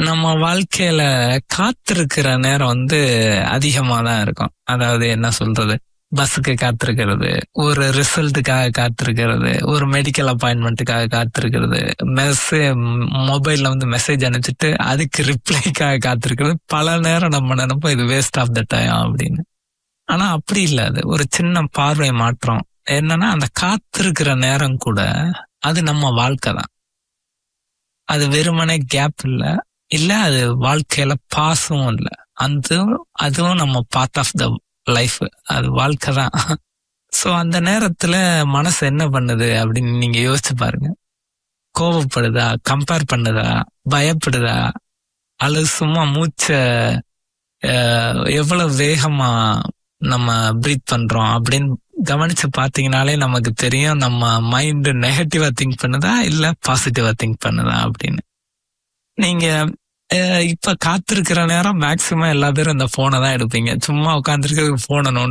நம்ம வாழ்க்கையில காத்திருக்கிற நேரம் வந்து அதிகமா தான் இருக்கும் அதாவது என்ன சொல்றது பஸ்ஸுக்கு காத்திருக்கிறது ஒரு ரிசல்ட்டுக்காக காத்திருக்கிறது ஒரு மெடிக்கல் அப்பாயின்மெண்ட்டுக்காக காத்திருக்கிறது மெசே மொபைல்ல வந்து மெசேஜ் அனுப்பிச்சிட்டு அதுக்கு ரிப்ளைக்காக காத்திருக்கிறது பல நேரம் நம்ம நினைப்போம் இது வேஸ்ட் ஆஃப் த டைம் அப்படின்னு ஆனா அப்படி இல்ல அது ஒரு சின்ன பார்வை மாற்றம் என்னன்னா அந்த காத்திருக்கிற நேரம் கூட அது நம்ம வாழ்க்கை தான் அது வெறுமனே கேப் இல்ல இல்ல அது வாழ்க்கையில பாசமும் இல்ல அந்த அதுவும் நம்ம பார்ட் ஆஃப் த லைஃப் அது வாழ்க்கை தான் சோ அந்த நேரத்துல மனசு என்ன பண்ணுது அப்படின்னு நீங்க யோசிச்சு பாருங்க கோவப்படுதா கம்பேர் பண்ணுதா பயப்படுதா அல்லது சும்மா மூச்ச அஹ், எவ்வளவு வேகமா நம்ம பிரீத் பண்றோம் அப்படின்னு கவனிச்சு பாத்தீங்கனாலே நமக்கு தெரியும் நம்ம மைண்ட் நெகட்டிவா திங்க் பண்ணுதா இல்ல பாசிட்டிவா திங்க் பண்ணுதா அப்படின்னு நீங்க அஹ், இப்ப காத்திருக்கிற நேரம் மேக்சிமம் எல்லா பேரும் இந்த போனை தான் எடுப்பீங்க சும்மா உட்காந்துருக்க போனை